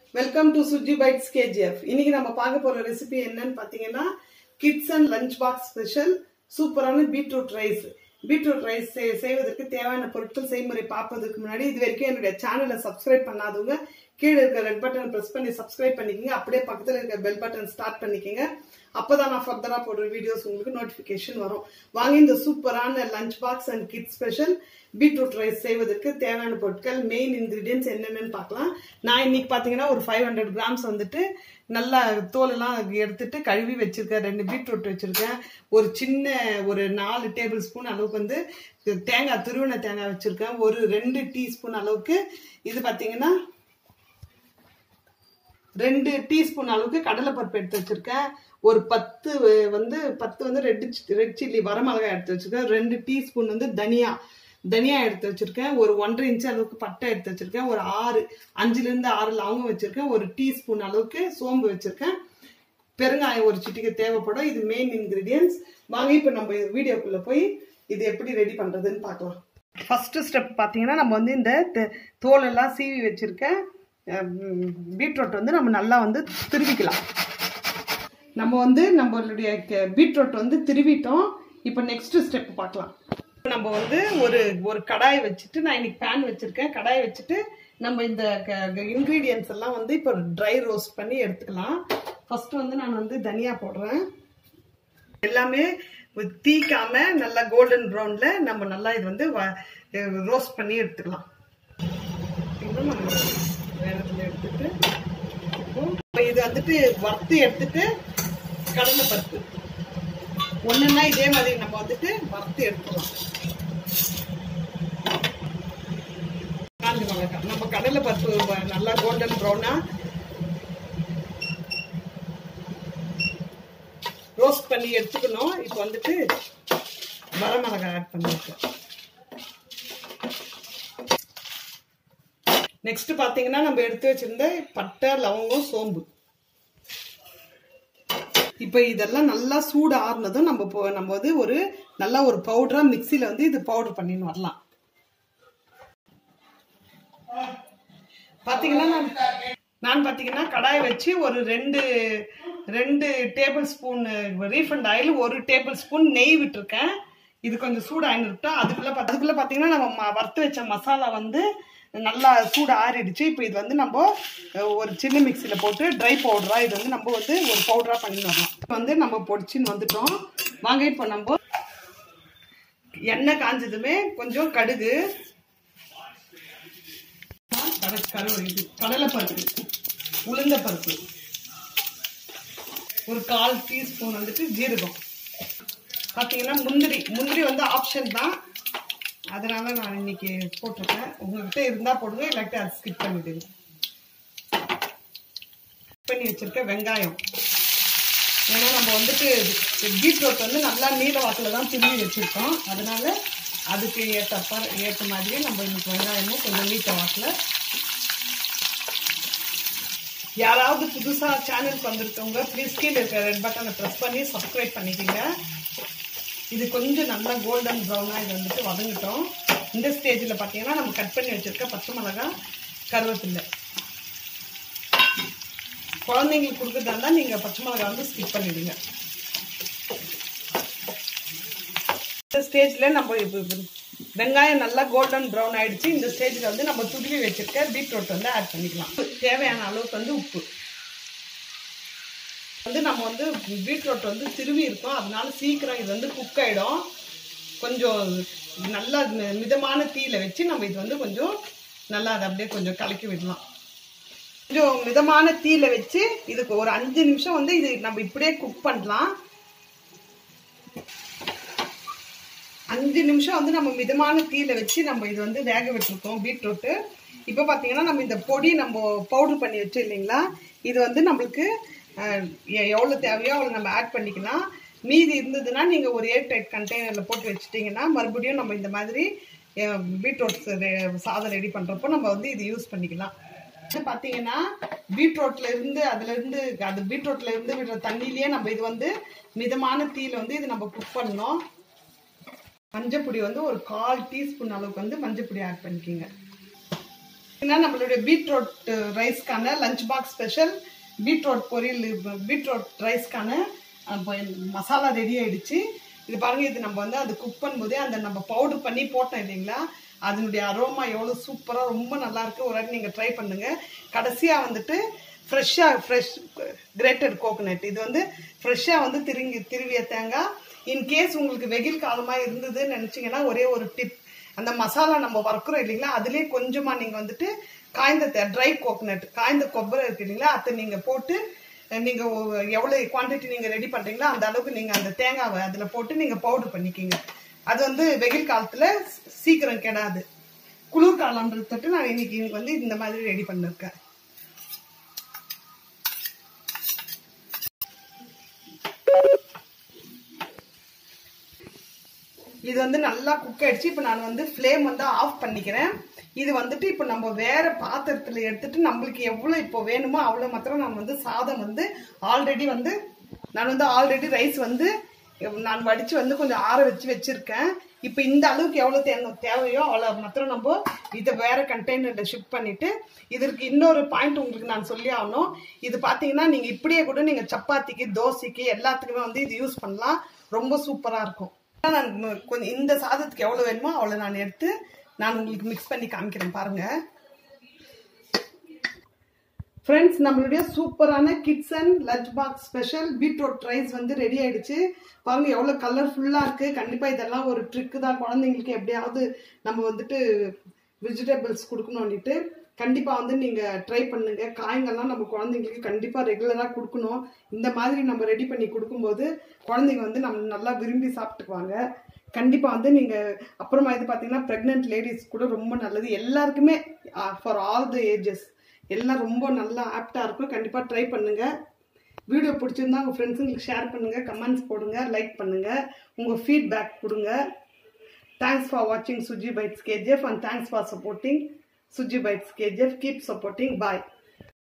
welcome to Suji bites KGF இன்னைக்கு நம்ம பார்க்க போற ரெசிபி என்னன்னு பாத்தீங்கன்னா kids and lunch box special சூப்பரான பீட்ரூட் ரைஸ் பீட்ரூட் ரைஸ் செய்வதற்கு தேவையான பொருட்கள் செய்முறை பார்ப்பதற்கு முன்னாடி இது வரைக்கும் என்னுடைய சேனலை சப்ஸ்கிரைப் பண்ணாதவங்க கீழே இருக்க ரெட் பட்டன் பிரஸ் பண்ணி சப்ஸ்கிரைப் பண்ணிக்கோங்க அப்படியே பக்கத்தில் இருக்க பெல் பட்டன் ஸ்டார்ட் பண்ணிக்கோங்க அப்பதான் நான் ஃபர்தரா போடுற வீடியோஸ் உங்களுக்கு நோட்டிபிகேஷன் வரும் வாங்க இந்த சூப்பரான lunch box and kid special beetroot rice செய்வதற்கு தேவையான பொருட்கள் மெயின் இன்கிரீடியன்ஸ் என்னென்னு பார்க்கலாம் நான் இன்னைக்கு பார்த்தீங்கன்னா ஒரு ஃபைவ் ஹண்ட்ரட் கிராம்ஸ் வந்துட்டு நல்லா தோலெல்லாம் எடுத்துட்டு கழுவி வச்சிருக்கேன் ரெண்டு பீட்ரூட் வச்சிருக்கேன் ஒரு சின்ன ஒரு நாலு டேபிள் ஸ்பூன் அளவுக்கு வந்து தேங்காய் துருவின தேங்காய் வச்சிருக்கேன் ஒரு ரெண்டு டீஸ்பூன் அளவுக்கு இது பார்த்தீங்கன்னா ரெண்டு டீஸ்பூன் அளவுக்கு கடலைப்பருப்பு எடுத்து வச்சிருக்கேன் ஒரு பத்து வந்து பத்து வந்து ரெட் ரெட் சில்லி வரமிளகாய் எடுத்து வச்சிருக்கேன் ரெண்டு டீஸ்பூன் வந்து தனியா தனியா எடுத்து வச்சிருக்கேன் ஒரு ஒன்றரை இன்ச் அளவுக்கு பட்டை எடுத்து வச்சிருக்கேன் ஒரு ஆறு அஞ்சுல இருந்து ஆறு லவங்கம் வச்சிருக்கேன் ஒரு டீஸ்பூன் அளவுக்கு சோம்பு வச்சிருக்கேன் பெருங்காயம் ஒரு சிட்டிக்கு தேவைப்படும் இது மெயின் இன்கிரீடியன்ஸ் வாங்க இப்போ நம்ம வீடியோக்குள்ள போய் இது எப்படி ரெடி பண்றதுன்னு பார்க்கலாம் ஃபர்ஸ்ட் ஸ்டெப் பார்த்தீங்கன்னா நம்ம வந்து இந்த தோலெல்லாம் சீவி வச்சிருக்கேன் பீட்ரூட் வந்து நம்ம நல்லா வந்து திருவிக்கலாம் நம்ம வந்து நம்மளுடைய பீட்ரூட் வந்து திருவிட்டோம் இப்போ நெக்ஸ்ட் ஸ்டெப் பார்க்கலாம் நம்ம வந்து ஒரு ஒரு கடாய் வச்சுட்டு நான் இன்னைக்கு பேன் வச்சிருக்கேன் கடாய் வச்சுட்டு நம்ம இந்த இன்க்ரீடியன்ஸ் எல்லாம் வந்து இப்போ ட்ரை ரோஸ்ட் பண்ணி எடுத்துக்கலாம் ஃபர்ஸ்ட் வந்து நான் வந்து தனியா போடுறேன் எல்லாமே தீக்காம நல்லா கோல்டன் ப்ரௌன்ல நம்ம நல்லா இது வந்து ரோஸ்ட் பண்ணி எடுத்துக்கலாம் நம்ம வேகத்தில் எடுத்துட்டு இப்போ இது வந்துட்டு வறுத்து எடுத்துட்டு கடலை பருப்பு ஒன்றுன்னா இதே மாதிரி நம்ம வந்துட்டு வறுத்து எடுத்துக்கலாம் காஞ்சி மிளகாய் நம்ம கடலை பருப்பு நல்லா கோல்டன் ப்ரௌனா ரோஸ்ட் பண்ணி எடுத்துக்கணும் இப்போ வந்துட்டு வரமிளகாய் ஆட் பண்ணிருக்கோம் நெக்ஸ்ட் பாத்தீங்கன்னா நம்ம எடுத்து வச்சிருந்த பட்டை லவங்கம் சோம்பு இப்போ இதெல்லாம் நல்லா சூடு ஆறுனதும் நம்ம இப்போ நம்ம வந்து ஒரு நல்லா ஒரு பவுடரா மிக்சியில வந்து இது பவுடர் பண்ணின்னு வரலாம் பாத்தீங்கன்னா நான் நான் பாத்தீங்கன்னா கடாய் வச்சு ஒரு ரெண்டு ரெண்டு டேபிள் ஸ்பூன் ரீஃபண்ட் ஆயில் ஒரு டேபிள் ஸ்பூன் நெய் விட்டுருக்கேன் இது கொஞ்சம் சூடாயின்னு இருக்கட்டும் அதுக்குள்ள அதுக்குள்ள பாத்தீங்கன்னா நம்ம வறுத்து வச்ச மசாலா வந்து நல்லா சூடு ஆறிடுச்சு இப்போ இது வந்து நம்ம ஒரு சின்ன மிக்சியில் போட்டு ட்ரை பவுடராக இது வந்து நம்ம வந்து ஒரு பவுடராக பண்ணி வரலாம் இப்போ வந்து நம்ம பொடிச்சின்னு வந்துட்டோம் வாங்க இப்போ நம்ம எண்ணெய் காஞ்சதுமே கொஞ்சம் கடுகு கரு இது கடலைப்பருப்பு உளுந்த பருப்பு ஒரு கால் டீஸ்பூன் வந்துட்டு ஜீரகம் பார்த்தீங்கன்னா முந்திரி முந்திரி வந்து ஆப்ஷன் தான் அதனால நான் இன்னைக்கு போட்டிருக்கேன் உங்ககிட்ட இருந்தா போடுங்க இல்லாட்டி அதை ஸ்கிப் பண்ணிடுங்க பண்ணி வச்சிருக்க வெங்காயம் ஏன்னா நம்ம வந்துட்டு பீட்ரூட் வந்து நல்லா நீல வாக்கில் தான் திரும்பி வச்சிருக்கோம் அதனால அதுக்கு ஏற்ற ஏற்ற மாதிரி நம்ம இன்னைக்கு வெங்காயமும் கொஞ்சம் நீட்ட வாக்கில் யாராவது புதுசாக சேனலுக்கு வந்திருக்கவங்க ப்ளீஸ் கீழே இருக்க ரெட் பட்டனை ப்ரெஸ் பண்ணி சப்ஸ்கிரைப் பண்ணிக்கோங்க இது கொஞ்சம் நல்லா கோல்டன் ப்ரௌனாக இது வந்துட்டு வதங்கிட்டோம் இந்த ஸ்டேஜில் பார்த்தீங்கன்னா நம்ம கட் பண்ணி வச்சுருக்க பச்சை மிளகாய் கருவேப்பில்லை குழந்தைங்களுக்கு கொடுக்குறதா இருந்தால் நீங்கள் பச்சை மிளகாய் வந்து ஸ்கிப் பண்ணிடுங்க இந்த ஸ்டேஜில் நம்ம வெங்காயம் நல்லா கோல்டன் ப்ரௌன் ஆயிடுச்சு இந்த ஸ்டேஜில் வந்து நம்ம துருவி வச்சிருக்க பீட்ரூட் வந்து ஆட் பண்ணிக்கலாம் தேவையான அளவுக்கு வந்து உப்பு வந்து நம்ம வந்து பீட்ரூட் வந்து திருவி இருக்கோம் அதனால சீக்கிரம் இது வந்து குக் ஆகிடும் கொஞ்சம் நல்லா மிதமான தீயில வச்சு நம்ம இது வந்து கொஞ்சம் நல்லா அதை அப்படியே கொஞ்சம் கலக்கி விடலாம் கொஞ்சம் மிதமான தீயில வச்சு இதுக்கு ஒரு அஞ்சு நிமிஷம் வந்து இது நம்ம இப்படியே குக் பண்ணலாம் அஞ்சு நிமிஷம் வந்து நம்ம மிதமான தீயில வச்சு நம்ம இது வந்து வேக விட்டுருக்கோம் பீட்ரூட்டு இப்போ பார்த்தீங்கன்னா நம்ம இந்த பொடி நம்ம பவுடர் பண்ணி வச்சு இல்லைங்களா இது வந்து நம்மளுக்கு எவ்வளோ தேவையோ அவ்வளோ நம்ம ஆட் பண்ணிக்கலாம் மீதி இருந்ததுன்னா நீங்கள் ஒரு ஏர் டைட் கண்டெய்னரில் போட்டு வச்சுட்டிங்கன்னா மறுபடியும் நம்ம இந்த மாதிரி பீட்ரூட் சாதம் ரெடி பண்ணுறப்போ நம்ம வந்து இது யூஸ் பண்ணிக்கலாம் பார்த்தீங்கன்னா பீட்ரூட்ல இருந்து அதுல இருந்து அது பீட்ரூட்ல இருந்து விடுற தண்ணியிலேயே நம்ம இது வந்து மிதமான தீயில வந்து இது நம்ம குக் பண்ணோம் மஞ்சப்பொடி வந்து ஒரு கால் டீஸ்பூன் அளவுக்கு வந்து மஞ்சப்பொடி ஆட் பண்ணிக்கிங்க ஏன்னா நம்மளுடைய பீட்ரூட் ரைஸ்க்கான லஞ்ச் பாக்ஸ் ஸ்பெஷல் பீட்ரூட் பொரியல் பீட்ரூட் ரைஸ்க்கான அப்போ மசாலா ரெடி ஆயிடுச்சு இது பாருங்க இது நம்ம வந்து அது குக் பண்ணும்போதே அந்த நம்ம பவுடர் பண்ணி போட்டோம் இல்லைங்களா அதனுடைய அரோமா எவ்வளோ சூப்பராக ரொம்ப நல்லா இருக்கு ஒரு வாட்டி நீங்கள் ட்ரை பண்ணுங்க கடைசியாக வந்துட்டு ஃப்ரெஷ்ஷாக ஃப்ரெஷ் கிரேட்டட் கோகோனட் இது வந்து ஃப்ரெஷ்ஷாக வந்து திருங்கி திருவிய தேங்காய் இன்கேஸ் உங்களுக்கு வெயில் காலமாக இருந்ததுன்னு நினச்சிங்கன்னா ஒரே ஒரு டிப் அந்த மசாலா நம்ம வறுக்கிறோம் இல்லைங்களா அதுலேயே கொஞ்சமாக நீங்கள் வந்துட்டு காய்ந்த ட்ரை கோகோனட் காய்ந்த கொಬ್ಬரி இருக்கு இல்லைங்களா அதை நீங்கள் போட்டு நீங்கள் எவ்வளோ குவான்டிட்டி நீங்கள் ரெடி பண்ணுறீங்களோ அந்த அளவுக்கு நீங்கள் அந்த தேங்காவை அதில் போட்டு நீங்கள் பவுடர் பண்ணிக்கிங்க அது வந்து வெயில் காலத்தில் சீக்கிரம் கெடாது குளிர் காலம்ன்றதுட்டு நான் இன்னைக்கு இன்னைக்கு வந்து இந்த மாதிரி ரெடி பண்ணிருக்கேன் இது வந்து நல்லா குக் ஆயிடுச்சு இப்போ நான் வந்து ஃப்ளேம் வந்து ஆஃப் பண்ணிக்கிறேன் இது வந்துட்டு இப்போ நம்ம வேற பாத்திரத்தில் எடுத்துட்டு நம்மளுக்கு எவ்வளோ இப்போ வேணுமோ அவ்வளோ மாத்திரம் நான் வந்து சாதம் வந்து ஆல்ரெடி வந்து நான் வந்து ஆல்ரெடி ரைஸ் வந்து நான் வடிச்சு வந்து கொஞ்சம் ஆற வச்சு வச்சிருக்கேன் இப்போ இந்த அளவுக்கு எவ்வளோ தே தேவையோ அவ்வளோ மாத்திரம் நம்ம இதை வேற கண்டெய்னரில் ஷிஃப்ட் பண்ணிட்டு இதற்கு இன்னொரு பாயிண்ட் உங்களுக்கு நான் சொல்லி ஆகணும் இது பார்த்தீங்கன்னா நீங்கள் இப்படியே கூட நீங்கள் சப்பாத்திக்கு தோசைக்கு எல்லாத்துக்குமே வந்து இது யூஸ் பண்ணலாம் ரொம்ப சூப்பராக இருக்கும் நான் கொஞ்சம் இந்த சாதத்துக்கு எவ்வளோ வேணுமோ அவ்வளோ நான் எடுத்து நான் உங்களுக்கு மிக்ஸ் பண்ணி காமிக்கிறேன் பாருங்க ஃப்ரெண்ட்ஸ் நம்மளுடைய சூப்பரான kids and lunch box special beetroot rice வந்து ரெடி ஆயிடுச்சு பாருங்க எவ்வளோ கலர்ஃபுல்லாக இருக்குது கண்டிப்பாக இதெல்லாம் ஒரு ட்ரிக்கு தான் குழந்தைங்களுக்கு எப்படியாவது நம்ம வந்துட்டு வெஜிடபிள்ஸ் கொடுக்கணும்னுட்டு கண்டிப்பாக வந்து நீங்கள் ட்ரை பண்ணுங்க காய்கள்லாம் நம்ம குழந்தைங்களுக்கு கண்டிப்பாக ரெகுலராக கொடுக்கணும் இந்த மாதிரி நம்ம ரெடி பண்ணி கொடுக்கும்போது குழந்தைங்க வந்து நம்ம நல்லா விரும்பி சாப்பிட்டுக்குவாங்க கண்டிப்பாக வந்து நீங்கள் அப்புறமா இது பார்த்தீங்கன்னா ப்ரெக்னென்ட் லேடிஸ் கூட ரொம்ப நல்லது எல்லாருக்குமே ஃபார் ஆல் த ஏஜஸ் எல்லாம் ரொம்ப நல்லா ஆப்டாக இருக்கும் கண்டிப்பாக ட்ரை பண்ணுங்க வீடியோ பிடிச்சிருந்தா உங்கள் ஃப்ரெண்ட்ஸுங்களுக்கு ஷேர் பண்ணுங்கள் கமெண்ட்ஸ் போடுங்க லைக் பண்ணுங்கள் உங்கள் ஃபீட்பேக் கொடுங்க தேங்க்ஸ் ஃபார் வாட்சிங் Suji bites KGF and thanks for supporting Suji bites KGF keep supporting bye